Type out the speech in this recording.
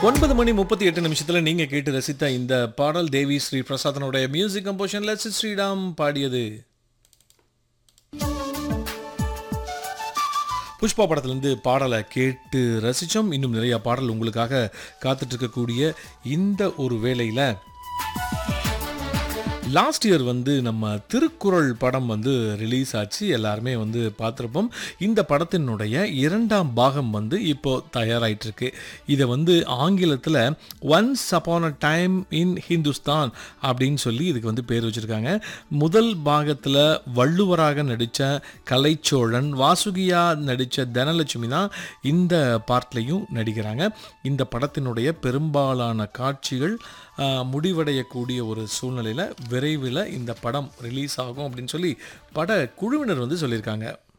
ஒன்பது மணி முப்பத்தி எட்டு நிமிஷத்துல நீங்க கேட்டு ரசித்த இந்த பாடல் தேவி ஸ்ரீ பிரசாதனுடைய மியூசிக் கம்போஷன்ல சி ஸ்ரீராம் பாடியது புஷ்பா படத்துலேருந்து பாடலை கேட்டு ரசித்தோம் இன்னும் நிறைய பாடல் உங்களுக்காக காத்துட்டு இருக்கக்கூடிய இந்த ஒரு வேளையில் லாஸ்ட் இயர் வந்து நம்ம திருக்குறள் படம் வந்து ரிலீஸ் ஆச்சு எல்லாருமே வந்து பார்த்துருப்போம் இந்த படத்தினுடைய இரண்டாம் பாகம் வந்து இப்போ தயாராயிட்டு இருக்கு இதை வந்து ஆங்கிலத்தில் once upon a time in Hindustan அப்படின்னு சொல்லி இதுக்கு வந்து பேர் வச்சுருக்காங்க முதல் பாகத்தில் வள்ளுவராக நடித்த கலைச்சோழன் வாசுகியா நடித்த தனலட்சுமி தான் இந்த பார்ட்லையும் நடிக்கிறாங்க இந்த படத்தினுடைய பெரும்பாலான காட்சிகள் ஆ, முடிவடையக்கூடிய ஒரு சூழ்நிலையில் விரைவில் இந்த படம் ரிலீஸ் ஆகும் அப்படின்னு சொல்லி பட குழுவினர் வந்து சொல்லியிருக்காங்க